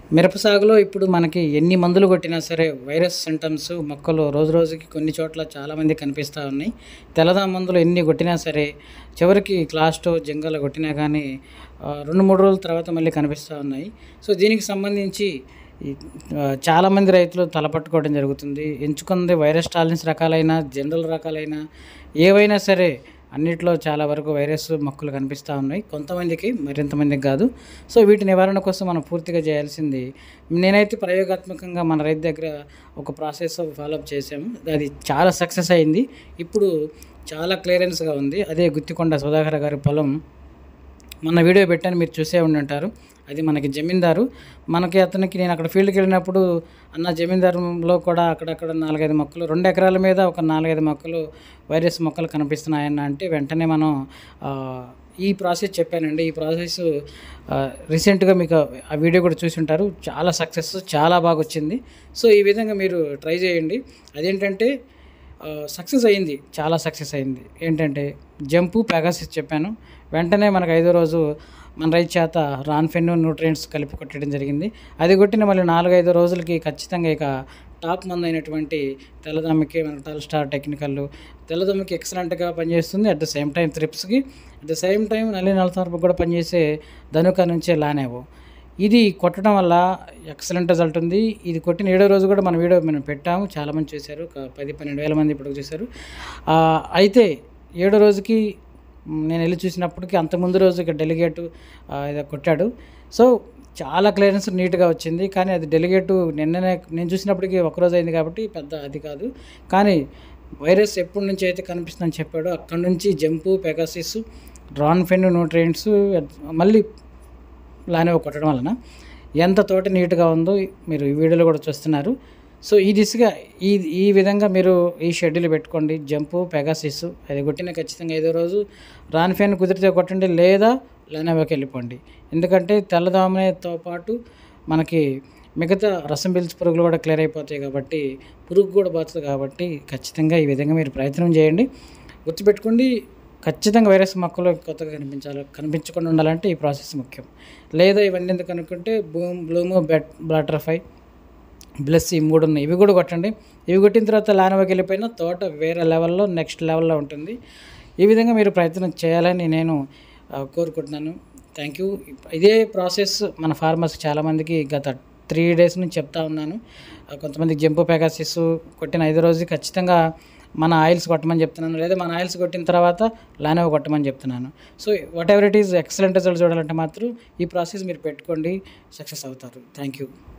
మిరప సాగులో ఇప్పుడు మనకి ఎన్ని మందులు కొట్టినా సరే వైరస్ సింటమ్స్ మొక్కలు రోజు రోజుకి కొన్ని చోట్ల చాలామంది కనిపిస్తూ ఉన్నాయి తెల్లదా మందులు ఎన్ని కొట్టినా సరే చివరికి క్లాస్టో జింగల కొట్టినా కానీ ఆ, రెండు మూడు రోజుల తర్వాత మళ్ళీ కనిపిస్తూ ఉన్నాయి సో దీనికి సంబంధించి ఈ, ఆ, చాలామంది రైతులు తలపట్టుకోవడం జరుగుతుంది ఎంచుకున్నది వైరస్ టాలెన్స్ రకాలైన జనరల్ రకాలైన ఏవైనా సరే అన్నిట్లో చాలా వరకు వైరస్ మొక్కలు కనిపిస్తూ ఉన్నాయి కొంతమందికి మరింతమందికి కాదు సో వీటి నివారణ కోసం మనం పూర్తిగా చేయాల్సింది నేనైతే ప్రయోగాత్మకంగా మన రైతు దగ్గర ఒక ప్రాసెస్ ఫాలోఅప్ చేసాము అది చాలా సక్సెస్ అయింది ఇప్పుడు చాలా క్లియరెన్స్గా ఉంది అదే గుత్తికొండ సుధాకర్ గారి పొలం మొన్న వీడియో పెట్టాను మీరు చూసే ఉండి ఉంటారు అది మనకి జమీందారు మనకి అతనికి నేను అక్కడ ఫీల్డ్కి వెళ్ళినప్పుడు అన్న జమీందారులో కూడా అక్కడక్కడ నాలుగైదు మొక్కలు రెండు ఎకరాల మీద ఒక నాలుగైదు మొక్కలు వైరస్ మొక్కలు కనిపిస్తున్నాయన్న అంటే వెంటనే మనం ఆ, ఈ ప్రాసెస్ చెప్పానండి ఈ ప్రాసెస్ రీసెంట్గా మీకు ఆ వీడియో కూడా చూసి ఉంటారు చాలా సక్సెస్ చాలా బాగా వచ్చింది సో ఈ విధంగా మీరు ట్రై చేయండి అదేంటంటే సక్సెస్ అయింది చాలా సక్సెస్ అయింది ఏంటంటే జంపు పెగాసిస్ చెప్పాను వెంటనే మనకు ఐదో రోజు మన రైతు చేత రాన్ఫెన్ న్యూట్రియంట్స్ కలిపి కొట్టడం జరిగింది అది కొట్టిన మళ్ళీ నాలుగైదు రోజులకి ఖచ్చితంగా ఇక టాప్ మంది అయినటువంటి తెల్లదమ్మకి మన టల్ స్టార్ టెక్నికల్ తెల్లదమ్మకి ఎక్సలెంట్గా పనిచేస్తుంది అట్ ద సేమ్ టైం త్రిప్స్కి అట్ ద సేమ్ టైం నల్లి నలసార్పు కూడా పనిచేసే ధనుక నుంచే లానేవో ఇది కొట్టడం వల్ల ఎక్సలెంట్ రిజల్ట్ ఉంది ఇది కొట్టిన ఏడో రోజు కూడా మన వీడియో మనం పెట్టాము చాలామంది చూశారు ఒక పది పన్నెండు వేల మంది ఇప్పుడు చూశారు ఆ, అయితే ఏడో రోజుకి మ్, నేను వెళ్ళి చూసినప్పటికి అంత ముందు రోజు ఇక డెలిగేటు ఇది కొట్టాడు సో చాలా క్లియరెన్స్ నీట్గా వచ్చింది కానీ అది డెలిగేటు నిన్ననే నేను చూసినప్పటికీ ఒకరోజు అయింది కాబట్టి పెద్ద అది కాదు కానీ వైరస్ ఎప్పటి నుంచి అయితే కనిపిస్తుందని చెప్పాడో అక్కడి నుంచి జంపు పెగాసిస్ రాన్ఫెన్ న్యూట్రియంట్స్ మళ్ళీ లానే కొట్టడం వలన ఎంత తోట నీట్గా ఉందో మీరు ఈ వీడియోలో కూడా చూస్తున్నారు సో ఈ దిశగా ఈ ఈ విధంగా మీరు ఈ షెడ్యూల్ పెట్టుకోండి జంపు పెగాసిస్ అది కొట్టిన ఖచ్చితంగా ఐదో రోజు రాన్ ఫ్యాన్ కుదిరితే కొట్టండి లేదా లెనోవాకి వెళ్ళిపోండి ఎందుకంటే తెల్లదోమతో పాటు మనకి మిగతా రసం పీల్చి పురుగులు కూడా క్లియర్ అయిపోతాయి కాబట్టి పురుగు కూడా పోతుంది కాబట్టి ఖచ్చితంగా ఈ విధంగా మీరు ప్రయత్నం చేయండి గుర్తుపెట్టుకోండి ఖచ్చితంగా వైరస్ మొక్కలు కొత్తగా కనిపించాలి కనిపించకుండా ఉండాలంటే ఈ ప్రాసెస్ ముఖ్యం లేదా ఇవన్నీ ఎందుకు అనుకుంటే బూమ్ బ్లూము బెట్ బ్లాటర్ఫై బ్లెస్ ఈ మూడు ఉన్నాయి ఇవి కూడా కొట్టండి ఇవి కొట్టిన తర్వాత లానవకి వెళ్ళిపోయిన తోట వేరే లెవెల్లో నెక్స్ట్ లెవెల్లో ఉంటుంది ఈ విధంగా మీరు ప్రయత్నం చేయాలని నేను ఆ, కోరుకుంటున్నాను థ్యాంక్ యూ ఇదే ప్రాసెస్ మన ఫార్మర్స్ చాలామందికి గత త్రీ డేస్ నుంచి చెప్తా ఉన్నాను ఆ, కొంతమందికి జంపు పెగాసిస్ కొట్టిన ఐదు రోజు ఖచ్చితంగా మన ఆయిల్స్ కొట్టమని చెప్తున్నాను లేదా మన ఆయిల్స్ కొట్టిన తర్వాత లానోవా కొట్టమని చెప్తున్నాను so whatever it is excellent result చూడాలంటే మాత్రం ఈ ప్రాసెస్ మీరు పెట్టుకోండి సక్సెస్ అవుతారు థ్యాంక్ యూ